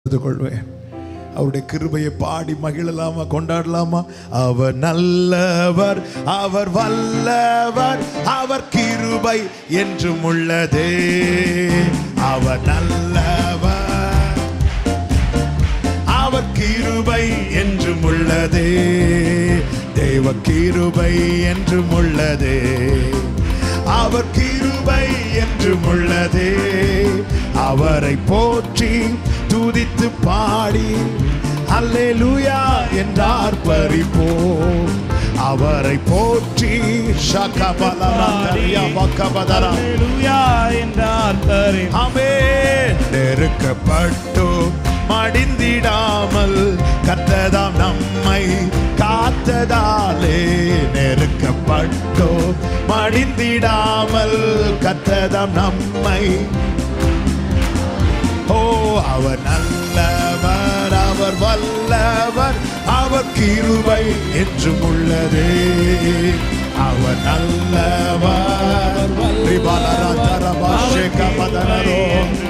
எடுத்துக் கொள்வேன் அவருடைய கிருபையை பாடி மகிழலாமா கொண்டாடலாமா அவர் நல்லவர் அவர் வல்லவர் அவர் கிருபை என்றும் உள்ளதே அவர் நல்லவர் அவர் கிருபை என்றும் உள்ளதே தேவ கிருபை என்றும் உள்ளதே அவர் கிருபை என்றும் உள்ளதே அவரை போற்றி துதித்து பாடி அல்லேலூயா என்றார் பறிப்போம் அவரை போற்றி ஷகபலரா தரியா பக்கபதரா அல்லேலூயா என்றார் பரி ஆமென் நெருக்கப்பட்டோ மடிந்திடாமல் கத்ததாம் நம்மை காத்ததாலே நெருக்கப்பட்டோ மடிந்திடாமல் கத்ததாம் நம்மை ஓ அவர் நல்லவர் அவர் வல்லவர் அவர் கிருபை என்றும் உள்ளதே அவர் நல்லவர் ரிபாலராஜரபாஷேகபதரோ.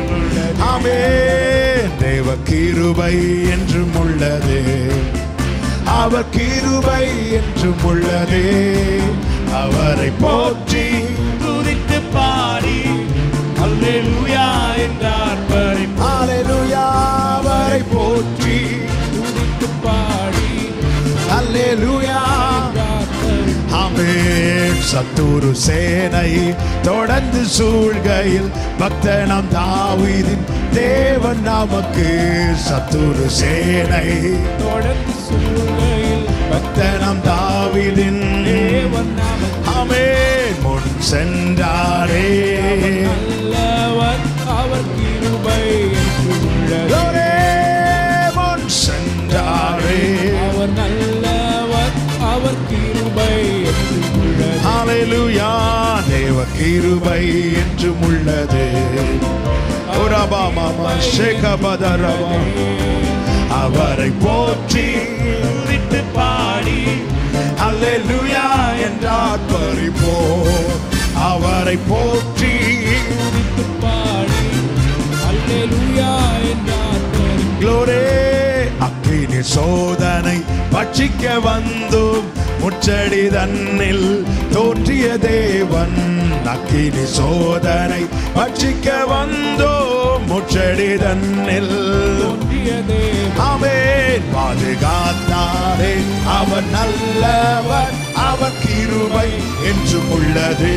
ஆமென். தேவ கிருபை என்றும் உள்ளதே அவர் கிருபை என்றும் உள்ளதே அவரை போற்றி துதித்து பாடி அல்லேலூயா என்றார் பரி அல்லேலூயா அவரை போற்றி துதித்து பாடி அல்லேலூயா என்றார் பரி ஆமென் சத்துரு சேனை தொடர்ந்து சூழ்கையில் பக்தனம் தாவீதின் தேவன் நமக்கு சத்துரு சேனை தொடர்ந்து சூழ்கையில் பக்தனம் தாவீதின் தேவன் நமக்கு ஆமென் முன் சென்றாரே நல்லவர் அவர் கிருபை என்று உள்ளது glory, முன் சென்றாரே அவர் நல்லவர் அவர் கிருபை என்று உள்ளது ஹalleluya தேவ கிருபை என்றும் உள்ளது உரபா மாமா ஷேகபதரபா அவரை போற்றி துதித்து பாடி அல்லேலூயா என்றார் பறிப்போ அவரை போற்றி துதித்து பாடி அல்லேலூயா என்றார் பரி க்ளோரே அக்கினி சோதனை பட்சிக்க வந்தும் முச்சடி தன்னில் தோன்றிய தேவன் அக்கினி சோதனை பட்சிக்க வந்தோம் முச்சடி தன்னில் தோன்றிய தேவன் அவன் பாதுகாத்தாரே அவர் நல்லவர் அவர் கிருபை என்றும் உள்ளதே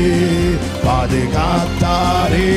பாதுகாத்தாரே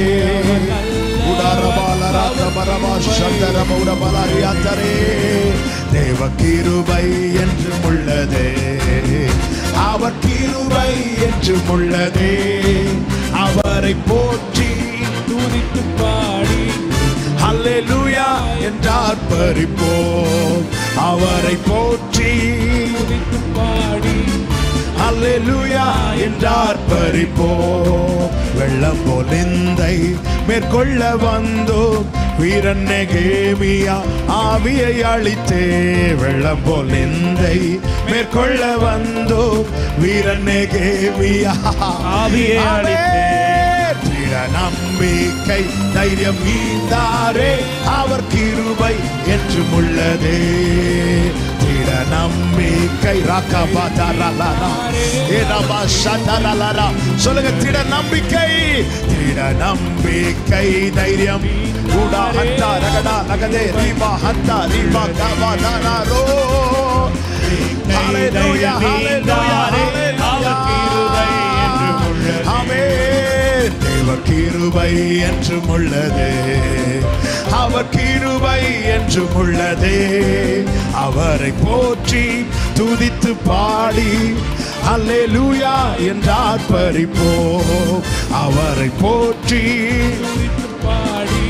உடரபாலரபரபா சந்தரபௌரபலரியாத்தரே தேவ கிருபை என்றும் உள்ளதே அவர் கிருபை என்றும் உள்ளதே அவரை போற்றி துதித்து பாடி அல்லேலூயா என்றார் பறிப்போம் அவரை போற்றி துதித்து பாடி அல்லேலூயா என்றார் பறிப்போம் வெள்ளம் பொலிந்தை மேற்கொள்ள வந்தோம் வீரன் நெகேமியா ஆவியை அழித்தே வெள்ளம் பொலிந்தை மேற்கொள்ள வந்தோம் வீரன் நெகேமியா ஆவியை அழித்தே. திட நம்பிக்கை தைரியம் ஈந்தாரே அவர் கிருபை என்றும் உள்ளதே திட நம்பிக்கை ராக்கபாதாரலாரா ஏனபா சதரலாரா சொல்லுங்க திட நம்பிக்கை திட நம்பிக்கை தைரியம் கூடா ஹந்தா ரகடா நகதே ரீபா ஹந்தா ரீபா கபாதாரோ Hallelujah, hallelujah, hallelujah. ஆமென். தேவ கிருபை என்றும் உள்ளதே அவர் கிருபை என்றும் உள்ளதே அவரை போற்றி துதித்து பாடி அல்லேலூயா என்றார் பறிப்போம் அவரை போற்றி துதித்து பாடி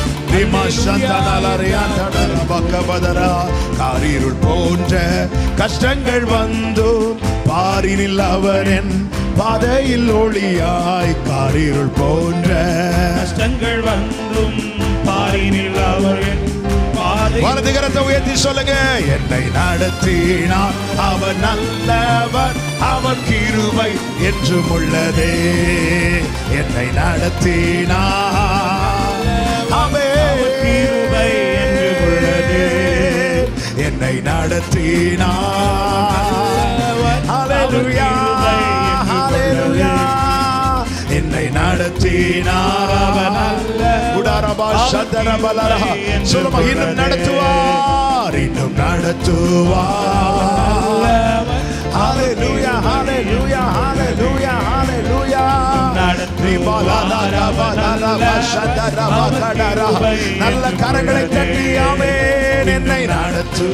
காரிருள் போன்ற கஷ்டங்கள் வந்தும் பாரினில் அவர் என் பாதையில் ஒளியாய் காரிருள் போன்ற கஷ்டங்கள் வந்தும் பாரினில் அவர் என் பாதை வலது கரத்தை உயர்த்தி சொல்லுங்க என்னை நடத்தினார் அவர் நல்லவர் அவர் கிருபை என்றும் உள்ளதே என்னை நடத்தினார் அவர் கிருபை என்று என்னை நடத்தினார் ஹalleluya ஹalleluya என்னை நடத்தினார் அவர் நல்ல உடாரபா சதரபலரா சொல்லுமா இன்னும் நடத்துவார் இன்னும் நடத்துவார் ஹalleluya ஹalleluya ஹalleluya ஹalleluya நல்ல கரங்களை தட்டி ஆமென் என்னை நடத்து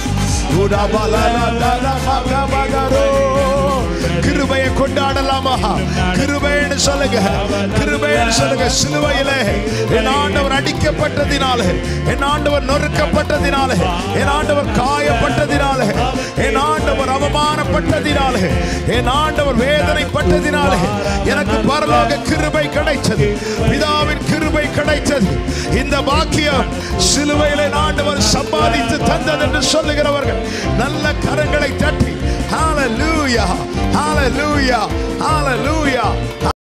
கிருபையை கொண்டாடலாமா கிருபைன்னு சொல்லுங்க கிருபைன்னு சொல்லுங்க சிலுவையிலே என் ஆண்டவர் அடிக்கப்பட்டதினாலே என் ஆண்டவர் நொறுக்கப்பட்டதினாலே என் ஆண்டவர் காயப்பட்டதினாலே என் ஆண்டவர் அவமானப்பட்டதினாலே என் ஆண்டவர் வேதனைப்பட்டதினாலே எனக்கு பரலோக கிருபை கிடைச்சது பிதாவின் கிருபை கிடைச்சது இந்த பாக்கியம் சிலுவையிலே ஆண்டவர் சம்பாதித்து தந்தது என்று சொல்லுகிறவர்கள் நல்ல கரங்களை தட்டி ஹalleluya hallelujah hallelujah